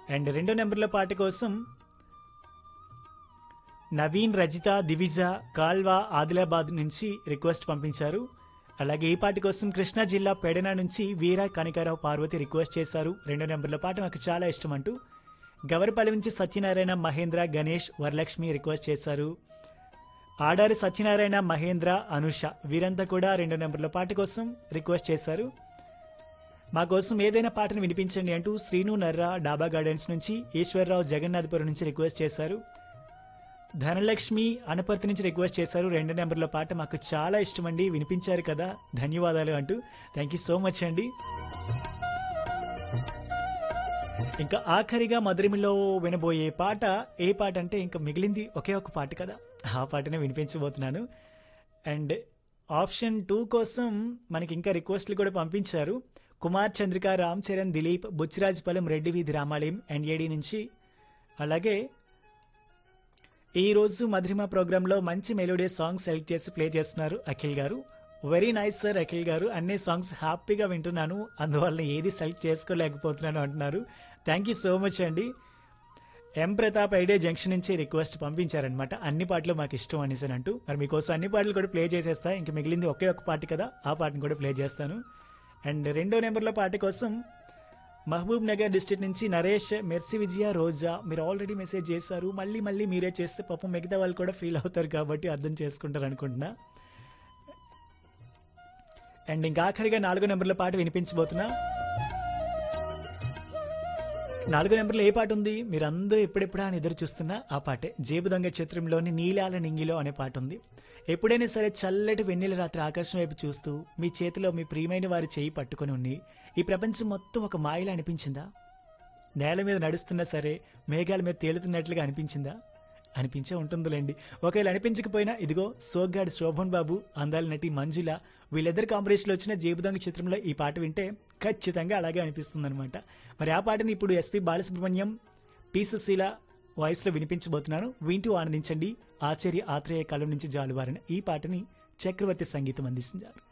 and రెండో నెంబర్లో పాట కోసం నవీన్ రజిత దివిజ కాల్వా ఆదిలాబాద్ నుంచి రిక్వెస్ట్ పంపించారు అలాగే ఈ పాట కోసం కృష్ణా జిల్లా పెడన నుంచి వీర కనికారావు పార్వతి రిక్వెస్ట్ చేశారు రెండో నెంబర్లో పాట నాకు చాలా ఇష్టం అంటూ గవరపల్లి నుంచి సత్యనారాయణ మహేంద్ర గణేష్ వరలక్ష్మి రిక్వెస్ట్ చేశారు ఆడారి సత్యనారాయణ మహేంద్ర అనుష వీరంతా కూడా రెండో నెంబర్లో పాట కోసం రిక్వెస్ట్ చేశారు మా కోసం ఏదైనా పాటను వినిపించండి అంటూ శ్రీను నర్రా డాబా గార్డెన్స్ నుంచి ఈశ్వర్రావు జగన్నాథపురం నుంచి రిక్వెస్ట్ చేశారు ధనలక్ష్మి అనపర్తి నుంచి రిక్వెస్ట్ చేశారు రెండు నెంబర్ల పాట మాకు చాలా ఇష్టం అండి వినిపించారు కదా ధన్యవాదాలు అంటూ థ్యాంక్ యూ సో మచ్ అండి ఇంకా ఆఖరిగా మధురిమిలో వినబోయే పాట ఏ పాట అంటే ఇంకా మిగిలింది ఒకే ఒక పాట కదా ఆ పాటనే వినిపించబోతున్నాను అండ్ ఆప్షన్ టూ కోసం మనకి ఇంకా రిక్వెస్ట్లు కూడా పంపించారు కుమార్ చంద్రిక రామ్ చరణ్ దిలీప్ బుచ్చిరాజపాలెం రెడ్డి వీధి రామాలయం ఎన్ఏడి నుంచి అలాగే ఈ రోజు మధురిమ ప్రోగ్రాంలో మంచి మెలోడీ సాంగ్స్ సెలెక్ట్ చేసి ప్లే చేస్తున్నారు అఖిల్ గారు వెరీ నైస్ సార్ అఖిల్ గారు అన్ని సాంగ్స్ హ్యాపీగా వింటున్నాను అందువల్ల ఏది సెలెక్ట్ చేసుకోలేకపోతున్నాను అంటున్నారు థ్యాంక్ యూ సో మచ్ అండి ఎం ప్రతాప్ ఐడే జంక్షన్ నుంచి రిక్వెస్ట్ పంపించారనమాట అన్ని పాటలు మాకు ఇష్టం అనేసి అని అంటూ మరి మీకోసం అన్ని పాటలు కూడా ప్లే చేసేస్తా ఇంక మిగిలింది ఒకే ఒక పాట కదా ఆ పాటను కూడా ప్లే చేస్తాను అండ్ రెండో నెంబర్లో పాట కోసం మహబూబ్ నగర్ డిస్ట్రిక్ట్ నుంచి నరేష్ మెర్సి విజయ రోజా మీరు ఆల్రెడీ మెసేజ్ చేశారు మళ్ళీ మళ్ళీ మీరే చేస్తే పాపం మిగతా వాళ్ళు కూడా ఫీల్ అవుతారు కాబట్టి అర్థం చేసుకుంటారు అనుకుంటున్నా అండ్ ఇంకా ఆఖరిగా నాలుగో నెంబర్ల పాట వినిపించబోతున్నా నాలుగో నెంబర్లో ఏ పాట ఉంది మీరందరూ ఎప్పుడెప్పుడా అని ఎదురు చూస్తున్నా ఆ పాటే జేబు దొంగ చిత్రంలోని నీలాల నింగిలో అనే పాట ఉంది ఎప్పుడైనా సరే చల్లటి వెన్నెల రాత్రి ఆకాశం వైపు చూస్తూ మీ చేతిలో మీ ప్రియమైన వారి చేయి పట్టుకొని ఉండి ఈ ప్రపంచం మొత్తం ఒక మాయలా అనిపించిందా నేల మీద నడుస్తున్నా సరే మేఘాల మీద తేలుతున్నట్లుగా అనిపించిందా అనిపించే ఉంటుందిలేండి ఒకవేళ అనిపించకపోయినా ఇదిగో సోగ్గాడి శోభన్ బాబు అందాల నటి మంజుల వీళ్ళిద్దరు కాంబినేషన్లో వచ్చిన జేబుదొంగ చిత్రంలో ఈ పాట వింటే ఖచ్చితంగా అలాగే అనిపిస్తుంది అనమాట మరి ఆ పాటని ఇప్పుడు ఎస్పి బాలసుబ్రహ్మణ్యం పి సుశీల వాయిస్లో వినిపించబోతున్నాను వింటూ ఆనందించండి ఆచార్య ఆత్రేయ కాలం నుంచి జాలువారిన ఈ పాటని చక్రవర్తి సంగీతం అందిస్తున్నారు